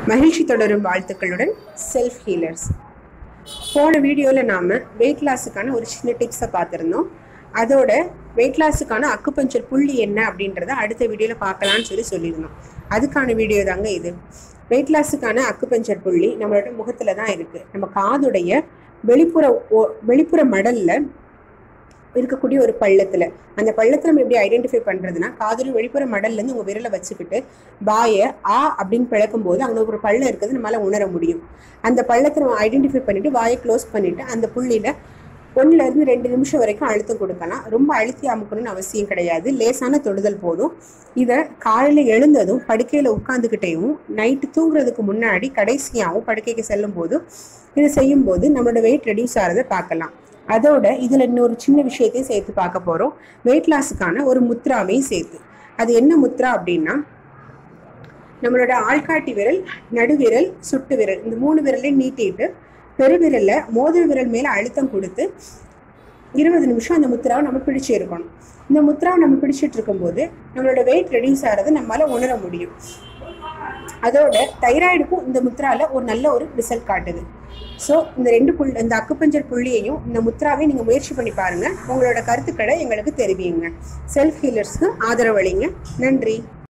மகிழ்ச்சி தொடரும் வாழ்த்துக்களுடன் செல்ஃப் ஹீலர்ஸ் போன வீடியோவில் நாம் வெயிட் லாஸுக்கான ஒரு சின்ன டிப்ஸை பார்த்துருந்தோம் அதோட வெயிட் லாஸுக்கான அக்குபஞ்சர் புள்ளி என்ன அப்படின்றத அடுத்த வீடியோவில் பார்க்கலான்னு சொல்லி சொல்லியிருந்தோம் அதுக்கான வீடியோ தாங்க இது வெயிட் லாஸுக்கான அக்குபஞ்சர் புள்ளி நம்மளோட முகத்தில் தான் இருக்குது நம்ம காதுடைய வெளிப்புற ஓ- வெளிப்புற மடலில் இருக்கக்கூடிய ஒரு பள்ளத்துல அந்த பள்ளத்தை நம்ம எப்படி ஐடென்டிஃபை பண்றதுன்னா காதுல வெளிப்புற மடல்ல இருந்து உங்க விரலை வச்சுக்கிட்டு பாய ஆ அப்படின்னு பிளக்கும் போது அங்க ஒரு பள்ளம் இருக்கிறது நம்மளால உணர முடியும் அந்த பள்ளத்தை நம்ம ஐடென்டிஃபை பண்ணிட்டு வாயை க்ளோஸ் பண்ணிட்டு அந்த புள்ளியில ஒண்ணுல இருந்து ரெண்டு நிமிஷம் வரைக்கும் அழுத்தம் கொடுக்கலாம் ரொம்ப அழுத்தி அமுக்கணும்னு அவசியம் கிடையாது லேசான தொடுதல் போதும் இதை காலையில எழுந்ததும் படுக்கையில உட்காந்துக்கிட்டேயும் நைட்டு தூங்குறதுக்கு முன்னாடி கடைசியாகவும் படுக்கைக்கு செல்லும் போதும் இதை செய்யும் போது நம்மளோட வெயிட் ரெடியூஸ் ஆகிறத பார்க்கலாம் அதோட இதுல இன்னொரு சின்ன விஷயத்தையும் சேர்த்து பார்க்க போறோம் வெயிட் லாஸுக்கான ஒரு முத்ராவையும் சேர்த்து அது என்ன முத்ரா அப்படின்னா நம்மளோட ஆள்காட்டி விரல் நடுவிரல் சுட்டு விரல் இந்த மூணு விரலையும் நீட்டிட்டு பெருவிரல்ல மோதிர விரல் மேல அழுத்தம் கொடுத்து இருபது நிமிஷம் அந்த முத்ராவை நம்ம பிடிச்சு இருக்கணும் இந்த முத்ராவை நம்ம பிடிச்சிட்டு இருக்கும்போது நம்மளோட வெயிட் ரெடியூஸ் ஆகிறத நம்மளால உணர முடியும் அதோட தைராய்டுக்கும் இந்த முத்ரால ஒரு நல்ல ஒரு ரிசல்ட் காட்டுது ஸோ இந்த ரெண்டு புள் இந்த அக்குப்பஞ்சர் புள்ளியையும் இந்த முத்ராவையும் நீங்கள் முயற்சி பண்ணி பாருங்க உங்களோட கருத்துக்களை எங்களுக்கு தெரிவியுங்க செல்ஃப் ஹீலர்ஸ்க்கு ஆதரவு அளிங்க நன்றி